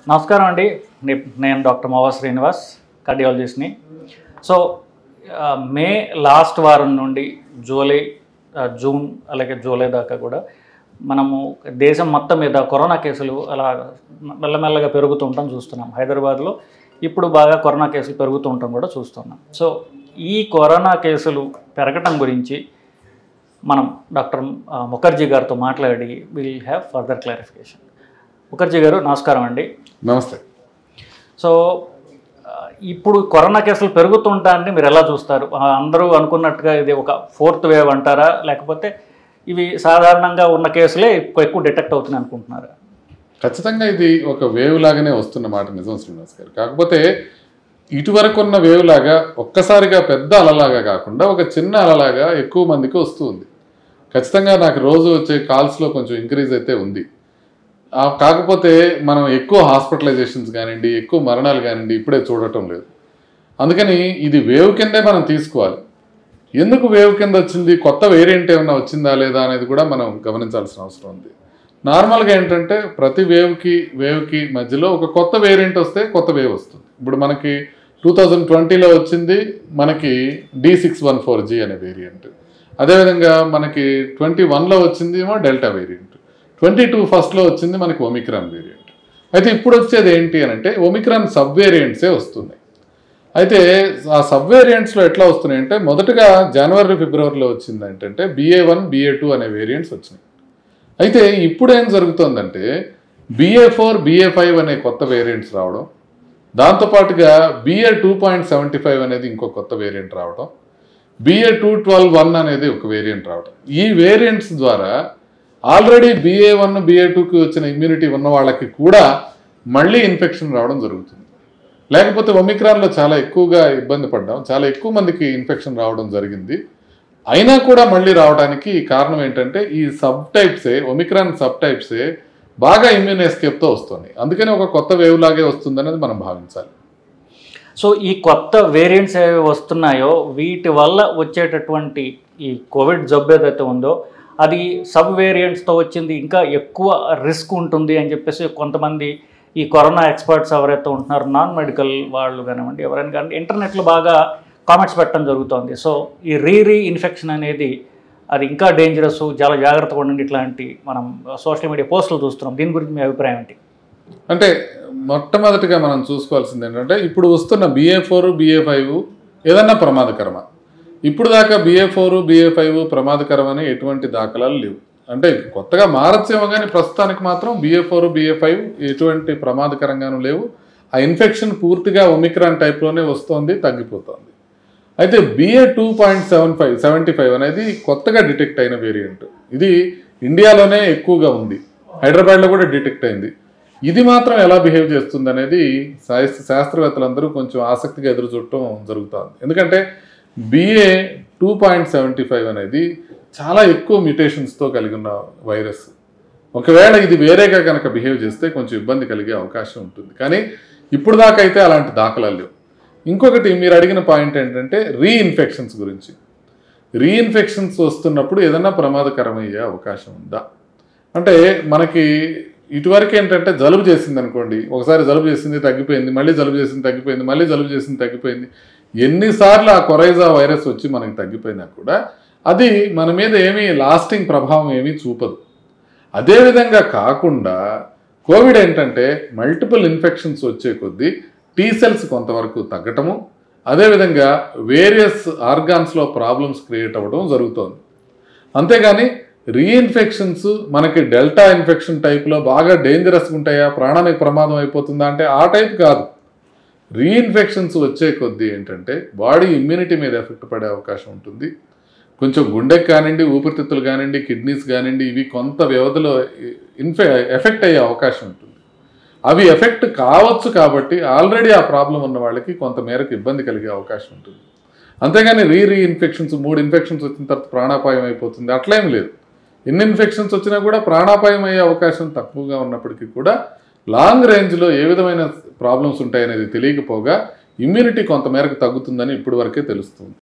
నమస్కారం అండి నే- నేను డాక్టర్ మోవా శ్రీనివాస్ కార్డియాలజిస్ట్ని సో ఆ, మే లాస్ట్ వారం నుండి జూలై ఆ, జూన్ అలాగే జూలై దాకా కూడా మనము దేశం మొత్తం మీద కరోనా కేసులు అలా మెల్లమెల్లగా పెరుగుతూ ఉంటాం చూస్తున్నాం హైదరాబాద్లో ఇప్పుడు బాగా కరోనా కేసులు పెరుగుతూ ఉండటం కూడా చూస్తున్నాం సో ఈ కరోనా కేసులు పెరగటం గురించి మనం డాక్టర్ ఆ, ముఖర్జీ గారితో మాట్లాడి will have further clarification Mukherjee garu నమస్కారం అండి నమస్తే సో ఆ, ఇప్పుడు కరోనా కేసులు పెరుగుతుంటాన్ని మీరు ఎలా చూస్తారు ఆ, అందరూ అనుకున్నట్టుగా ఇది ఒక ఫోర్త్ వేవ్ అంటారా లేకపోతే ఇవి సాధారణంగా ఉన్న కేసులే ఎక్కువ ఎక్కువ డిటెక్ట్ అవుతున్నాయి అనుకుంటున్నారా ఖచ్చితంగా ఇది ఒక వేవ్ లాగానే వస్తున్న మాట నిజం శ్రీనివాస్ గారు కాకపోతే ఇటువరకు ఉన్న వేవ్ లాగా ఒక్కసారిగా పెద్ద అలలాగా కాకుండా ఒక చిన్న అలలాగా ఎక్కువ మందికి వస్తుంది ఖచ్చితంగా నాకు రోజు వచ్చే కాల్స్లో కొంచెం ఇంక్రీజ్ అయితే ఉంది ఆ, కాకపోతే మనం ఎక్కువ హాస్పిటలైజేషన్స్ కానివ్వండి ఎక్కువ మరణాలు కానివ్వండి ఇప్పుడే చూడటం లేదు అందుకని ఇది వేవ్ కిందే మనం తీసుకోవాలి ఎందుకు వేవ్ కింద వచ్చింది కొత్త వేరియంట్ ఏమైనా వచ్చిందా లేదా అనేది కూడా మనం గమనించాల్సిన అవసరం ఉంది నార్మల్గా ఏంటంటే ప్రతి వేవ్కి వేవ్కి మధ్యలో ఒక కొత్త వేరియంట్ వస్తే కొత్త వేవ్ వస్తుంది ఇప్పుడు మనకి టూ థౌజండ్ ట్వంటీలో వచ్చింది మనకి D six one four G అనే వేరియంట్ అదేవిధంగా మనకి ట్వంటీ వన్లో వచ్చింది ఏమో డెల్టా వేరియంట్ ట్వంటీ టూ ఫస్ట్లో వచ్చింది మనకి ఒమిక్రాన్ వేరియంట్ అయితే ఇప్పుడు వచ్చేది ఏంటి అని అంటే ఒమిక్రాన్ సబ్ వేరియంట్సే వస్తున్నాయి అయితే ఆ సబ్ వేరియంట్స్లో ఎట్లా వస్తున్నాయి అంటే మొదటగా జనవరి ఫిబ్రవరిలో వచ్చింది ఏంటంటే బిఏ వన్ బిఏ టూ అనే వేరియంట్స్ వచ్చినాయి అయితే ఇప్పుడు ఏం జరుగుతుందంటే బిఏ ఫోర్ బిఏ ఫైవ్ అనే కొత్త వేరియంట్స్ రావడం దాంతోపాటుగా BA two point seventy five అనేది ఇంకో కొత్త వేరియంట్ రావడం బిఏ టూ ట్వెల్వ్ వన్ అనేది ఒక వేరియంట్ రావడం ఈ వేరియంట్స్ ద్వారా ఆల్రెడీ బిఏ వన్ బిఏ టూకి వచ్చిన ఇమ్యూనిటీ ఉన్న వాళ్ళకి కూడా మళ్ళీ ఇన్ఫెక్షన్ రావడం జరుగుతుంది లేకపోతే ఒమిక్రాన్లో చాలా ఎక్కువగా ఇబ్బంది పడ్డాం చాలా ఎక్కువ మందికి ఇన్ఫెక్షన్ రావడం జరిగింది అయినా కూడా మళ్ళీ రావడానికి కారణం ఏంటంటే ఈ సబ్ టైప్సే ఒమిక్రాన్ సబ్ టైప్సే బాగా ఇమ్యూన్ ఎస్కేప్తో వస్తుంది అందుకని ఒక కొత్త వేవ్ లాగే వస్తుందనేది మనం భావించాలి సో ఈ కొత్త వేరియంట్స్ ఏవి వస్తున్నాయో వీటి వల్ల వచ్చేటటువంటి ఈ కోవిడ్ జబ్బు ఏదైతే ఉందో అది సబ్ వేరియంట్స్తో వచ్చింది ఇంకా ఎక్కువ రిస్క్ ఉంటుంది అని చెప్పేసి కొంతమంది ఈ కరోనా ఎక్స్పర్ట్స్ ఎవరైతే ఉంటున్నారో నాన్ మెడికల్ వాళ్ళు కానివ్వండి ఎవరైనా కానీ ఇంటర్నెట్లో బాగా కామెంట్స్ పెట్టడం జరుగుతోంది సో ఈ రీ రీ ఇన్ఫెక్షన్ అనేది అది ఇంకా డేంజరస్ చాలా జాగ్రత్తగా ఉండండి ఇట్లాంటి మనం సోషల్ మీడియా పోస్టులు చూస్తున్నాం దీని గురించి మీ అభిప్రాయం ఏంటి అంటే మొట్టమొదటిగా మనం చూసుకోవాల్సింది ఏంటంటే ఇప్పుడు వస్తున్న బిఏ ఫోర్ బిఏ ఫైవ్ ఏదన్నా ప్రమాదకరమా ఇప్పుడు దాకా బిఏ ఫోర్ బిఏ ఫైవ్ ప్రమాదకరమని ఎటువంటి దాఖలాలు లేవు అంటే కొత్తగా మారచ్చేమో కానీ ప్రస్తుతానికి మాత్రం బిఏ ఫోర్ బిఏ ఫైవ్ ఎటువంటి ప్రమాదకరంగాను లేవు ఆ ఇన్ఫెక్షన్ పూర్తిగా ఒమిక్రాన్ టైప్లోనే వస్తోంది తగ్గిపోతోంది అయితే BA two point seven five seventy five అనేది కొత్తగా డిటెక్ట్ అయిన వేరియంట్ ఇది ఇండియాలోనే ఎక్కువగా ఉంది హైదరాబాద్లో కూడా డిటెక్ట్ అయింది ఇది మాత్రం ఎలా బిహేవ్ చేస్తుంది అనేది శాస్త్ర శాస్త్రవేత్తలందరూ కొంచెం ఆసక్తిగా ఎదురు చూడటం జరుగుతుంది ఎందుకంటే BA two point seventy five అనేది చాలా ఎక్కువ మ్యూటేషన్స్తో కలిగి ఉన్న వైరస్ ఒకవేళ ఇది వేరేగా కనుక బిహేవ్ చేస్తే కొంచెం ఇబ్బంది కలిగే అవకాశం ఉంటుంది కానీ ఇప్పుడు దాకా అయితే అలాంటి దాఖలాలు లేవు ఇంకొకటి మీరు అడిగిన పాయింట్ ఏంటంటే రీఇన్ఫెక్షన్స్ గురించి రీఇన్ఫెక్షన్స్ వస్తున్నప్పుడు ఏదైనా ప్రమాదకరమయ్యే అవకాశం ఉందా అంటే మనకి ఇటువరకు ఏంటంటే జలుబు చేసింది అనుకోండి ఒకసారి జలుబు చేసింది తగ్గిపోయింది మళ్ళీ జలుబు చేసింది తగ్గిపోయింది మళ్ళీ జలుబు చేసింది తగ్గిపోయింది ఎన్నిసార్లు ఆ కొరైజా వైరస్ వచ్చి మనకి తగ్గిపోయినా కూడా అది మన మీద ఏమీ లాస్టింగ్ ప్రభావం ఏమీ చూపదు అదేవిధంగా కాకుండా కోవిడ్ ఏంటంటే మల్టిపుల్ ఇన్ఫెక్షన్స్ వచ్చే కొద్దీ టీ సెల్స్ కొంతవరకు తగ్గటము అదేవిధంగా వేరియస్ ఆర్గాన్స్లో ప్రాబ్లమ్స్ క్రియేట్ అవ్వడం జరుగుతోంది అంతేగాని రీఇన్ఫెక్షన్స్ మనకి డెల్టా ఇన్ఫెక్షన్ టైప్లో బాగా డేంజరస్గా ఉంటాయా ప్రాణానికి ప్రమాదం అయిపోతుందా అంటే ఆ టైప్ కాదు రీఇన్ఫెక్షన్స్ వచ్చే కొద్దీ ఏంటంటే బాడీ ఇమ్యూనిటీ మీద ఎఫెక్ట్ పడే అవకాశం ఉంటుంది కొంచెం గుండెకి కానివ్వండి ఊపిరితిత్తులు కానివ్వండి కిడ్నీస్ కానివ్వండి ఇవి కొంత వ్యవధిలో ఇన్ఫె ఎఫెక్ట్ అయ్యే అవకాశం ఉంటుంది అవి ఎఫెక్ట్ కావచ్చు కాబట్టి ఆల్రెడీ ఆ ప్రాబ్లం ఉన్న వాళ్ళకి కొంత మేరకు ఇబ్బంది కలిగే అవకాశం ఉంటుంది అంతేగాని రీ రీ ఇన్ఫెక్షన్స్ మూడు ఇన్ఫెక్షన్స్ వచ్చిన తర్వాత ప్రాణాపాయం అయిపోతుంది అట్లేం లేదు ఎన్ని ఇన్ఫెక్షన్స్ వచ్చినా కూడా ప్రాణాపాయం అయ్యే అవకాశం తక్కువగా ఉన్నప్పటికీ కూడా లాంగ్ రేంజ్లో ఏ విధమైన ప్రాబ్లమ్స్ ఉంటాయనేది తెలియకపోగా ఇమ్యూనిటీ కొంత మేరకు తగ్గుతుందని ఇప్పటి వరకే తెలుస్తుంది